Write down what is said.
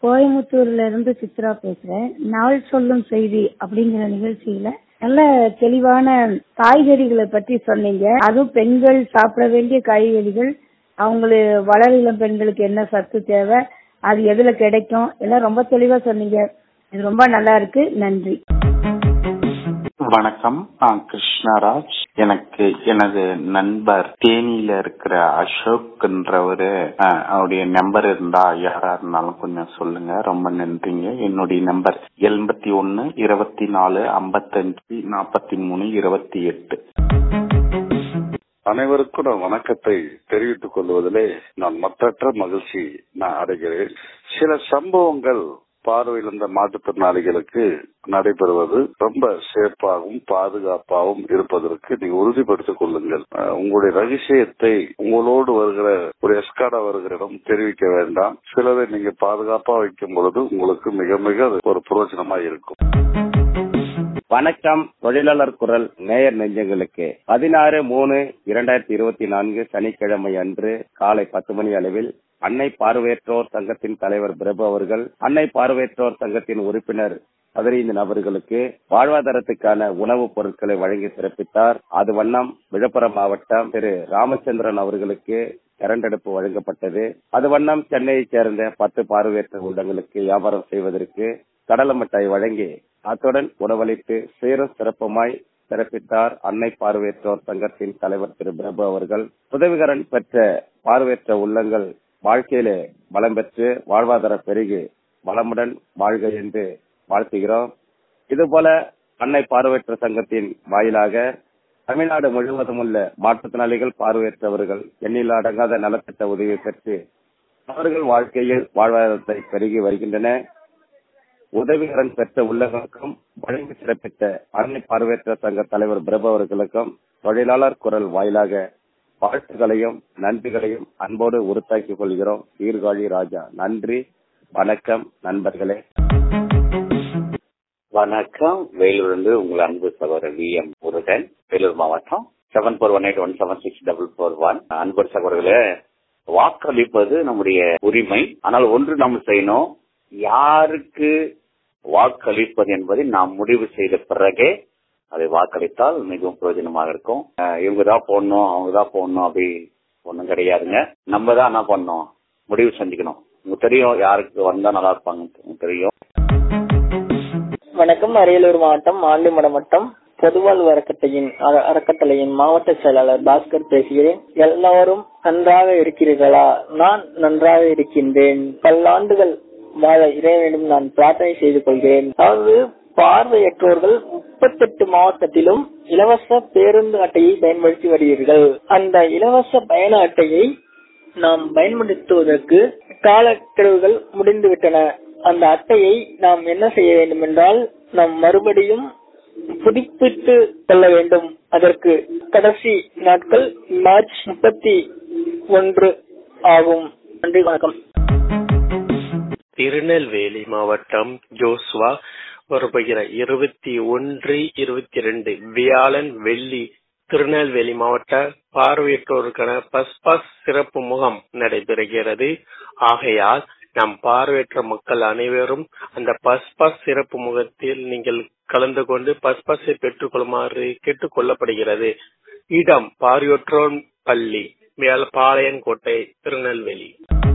கோயம்புத்தூர்ல இருந்து சித்ரா பேசுறேன் நாள் சொல்லும் செய்தி அப்படிங்கிற நிகழ்ச்சியில நல்ல தெளிவான காய்கறிகளை பற்றி சொன்னீங்க அதுவும் பெண்கள் சாப்பிட வேண்டிய காய்கறிகள் அவங்களுக்கு வளர இளம் பெண்களுக்கு என்ன சத்து தேவை அது எதுல கிடைக்கும் எல்லாம் ரொம்ப தெளிவா சொன்னீங்க இது ரொம்ப நல்லா இருக்கு நன்றி வணக்கம் நான் கிருஷ்ணராஜ் எனக்கு எனது நண்பர் தேனியில இருக்கிற அசோக்ன்றவரு அஹ், அவருடைய நம்பர் இருந்தா யாரா இருந்தாலும் கொஞ்சம் சொல்லுங்க ரொம்ப நன்றிங்க என்னுடைய நம்பர் எண்பத்தி ஒன்னு இருபத்தி நாலு ஐம்பத்தஞ்சு நாற்பத்தி மூணு இருபத்தி எட்டு அனைவருக்கும் நான் வணக்கத்தை தெரிவித்துக் கொள்வதிலே நான் மற்றற்ற மகிழ்ச்சி நான் அடைகிறேன் சில சம்பவங்கள் பார்வையிழந்த மாற்றுத்திறனாளிகளுக்கு நடைபெறுவது ரொம்ப சேஃபாகவும் பாதுகாப்பாகவும் இருப்பதற்கு நீங்க உறுதிப்படுத்திக் கொள்ளுங்கள் அஹ், உங்களுடைய ரகசியத்தை உங்களோடு வருகிற ஒரு எஸ்காடா வருகிறிடம் தெரிவிக்க வேண்டாம் சிலரை நீங்க பாதுகாப்பா வைக்கும் பொழுது உங்களுக்கு மிக மிக அது ஒரு பிரயோஜனமா இருக்கும் வணக்கம் தொழிலாளர் குரல் நேயர் நெஞ்சங்களுக்கு பதினாறு மூணு இரண்டாயிரத்தி இருபத்தி நான்கு சனிக்கிழமை அன்று காலை பத்து மணி அளவில் அன்னை பார்வையற்றோர் சங்கத்தின் தலைவர் பிரபு அவர்கள் அன்னை பார்வையற்றோர் சங்கத்தின் உறுப்பினர் பதினைந்து நபர்களுக்கு வாழ்வாதாரத்துக்கான உணவுப் பொருட்களை வழங்கி சிறப்பித்தார் அது வண்ணம் விழுப்புரம் மாவட்டம் திரு ராமச்சந்திரன் அவர்களுக்கு கரண்டெடுப்பு வழங்கப்பட்டது அது வண்ணம் சென்னையைச் சேர்ந்த பத்து பார்வையற்ற உள்ளங்களுக்கு வியாபாரம் செய்வதற்கு கடலை மிட்டாய் வழங்கி அத்துடன் உணவளித்து சீரும் சிறப்புமாய் சிறப்பித்தார் அன்னை பார்வையற்றோர் சங்கத்தின் தலைவர் திரு பிரபு அவர்கள் உதவிகரன் பெற்ற பார்வையற்ற உள்ளங்கள் வாழ்க்கையிலே வளம் பெற்று வாழ்வாதாரம் பெருகி வளமுடன் வாழ்க என்று வாழ்த்துகிறோம் இதுபோல அன்னை பார்வையற்ற சங்கத்தின் வாயிலாக தமிழ்நாடு முழுவதும் உள்ள மாற்றுத்திறனாளிகள் பார்வையற்றவர்கள் எண்ணில் அடங்காத நலத்திட்ட உதவி பெற்று அவர்கள் வாழ்க்கையில் வாழ்வாதாரத்தை பெருகி வருகின்றன உதவிகரன் பெற்ற உள்ளங்களுக்கும் வழங்கி சிறப்பித்த அன்னை பார்வையற்ற சங்க தலைவர் பிரபு அவர்களுக்கும் தொழிலாளர் குரல் வாயிலாக வாழ்த்துக்களையும் நன்றிகளையும் அன்போடு உறுத்தாக்கிக் கொள்கிறோம் சீர்காழி ராஜா நன்றி வணக்கம் நண்பர்களே வணக்கம் வேலூரிலிருந்து உங்கள் அன்பு சகோதரர் வி எம் முருகன் வேலூர் மாவட்டம் seven four one eight one seven six double four one அன்பர் சகோதரர்களே வாக்களிப்பது நம்முடைய உரிமை ஆனால் ஒன்று நாம் செய்யணும் யாருக்கு வாக்களிப்பது என்பதை நாம் முடிவு செய்த பிறகே அதை வாக்களித்தால் மிகவும் பிரயோஜனமாக இருக்கும் அஹ் இவங்க தான் போடணும் அவங்க தான் போடணும் அப்படி ஒன்றும் கிடையாதுங்க நம்ம தான் என்ன பண்ணணும் முடிவு செஞ்சுக்கணும் உங்களுக்கு தெரியும் யாருக்கு வந்தா நல்லா இருப்பாங்க உங்களுக்கு தெரியும் வணக்கம் அரியலூர் மாவட்டம் ஆண்டிமடம் வட்டம் பொதுவாழ்வு அறக்கட்டையின் அற- அறக்கட்டளையின் மாவட்ட செயலாளர் பாஸ்கர் பேசுகிறேன் எல்லாரும் நன்றாக இருக்கிறீர்களா நான் நன்றாக இருக்கின்றேன் பல்லாண்டுகள் வாழ இறைவனிடம் நான் பிரார்த்தனை செய்து கொள்கிறேன் அதாவது பார்வையற்றோர்கள் முப்பத்தெட்டு மாவட்டத்திலும் இலவச பேருந்து அட்டையை பயன்படுத்தி வருகிறீர்கள் அந்த இலவச பயண அட்டையை நாம் பயன்படுத்துவதற்கு காலக்கெடுவுகள் முடிந்துவிட்டன அந்த அட்டையை நாம் என்ன செய்ய வேண்டும் என்றால் நாம் மறுபடியும் புதுப்பித்து கொள்ள வேண்டும் அதற்கு கடைசி நாட்கள் மார்ச் முப்பத்தி ஒன்று ஆகும் நன்றி வணக்கம் திருநெல்வேலி மாவட்டம் ஜோஸ்வா வருகிற இருபத்தி ஒன்று இருபத்தி ரெண்டு வியாழன் வெள்ளி திருநெல்வேலி மாவட்ட பார்வையற்றோருக்கான பஸ் பாஸ் சிறப்பு முகாம் நடைபெறுகிறது ஆகையால் நம் பார்வையற்ற மக்கள் அனைவரும் அந்த பஸ் பாஸ் சிறப்பு முகத்தில் நீங்கள் கலந்து கொண்டு பஸ் பாஸை பெற்றுக் கொள்ளுமாறு கேட்டுக் கொள்ளப்படுகிறது இடம் பார்வையற்றோர் பள்ளி மேல் பாளையங்கோட்டை திருநெல்வேலி